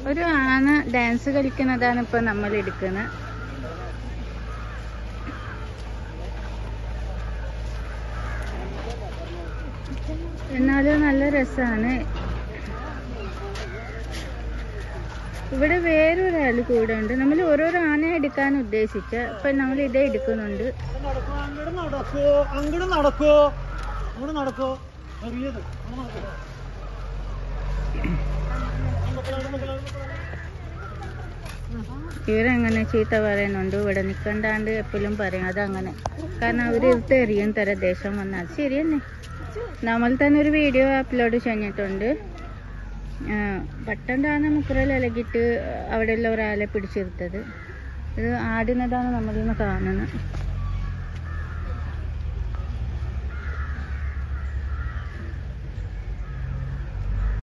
ഒരു ആന ഡാൻസ് കളിക്കുന്നതാണ് ഇപ്പൊ നമ്മൾ എടുക്കുന്നത് എന്നാലും നല്ല രസമാണ് ഇവിടെ വേറൊരാൾ കൂടെ ഉണ്ട് നമ്മൾ ഓരോരോ ആന എടുക്കാൻ ഉദ്ദേശിച്ച ഇപ്പൊ നമ്മൾ ഇതേ എടുക്കുന്നുണ്ട് അങ്ങോട്ട് നടക്കോ അങ്ങോട്ട് നടക്കോ അങ്ങോട്ട് നടക്കോ ചെറിയത് അങ്ങോട്ട് നടക്കോ ഇവരങ്ങനെ ചീത്ത പറയുന്നുണ്ട് ഇവിടെ നിൽക്കണ്ടാണ്ട് എപ്പോഴും പറയും അതങ്ങനെ കാരണം അവർ ഇരുത്ത് എറിയും തര ദേശം വന്നാൽ ശരി തന്നെ നമ്മൾ തന്നെ ഒരു വീഡിയോ അപ്ലോഡ് ചെയ്തിട്ടുണ്ട് പട്ടണ്ടാണ് മുക്കുറയിൽ ഇലകിട്ട് അവിടെയുള്ള ഒരാളെ പിടിച്ചിരുത്തത് ഇത് ആടുന്നതാണ് നമ്മളിന്ന് കാണുന്നത്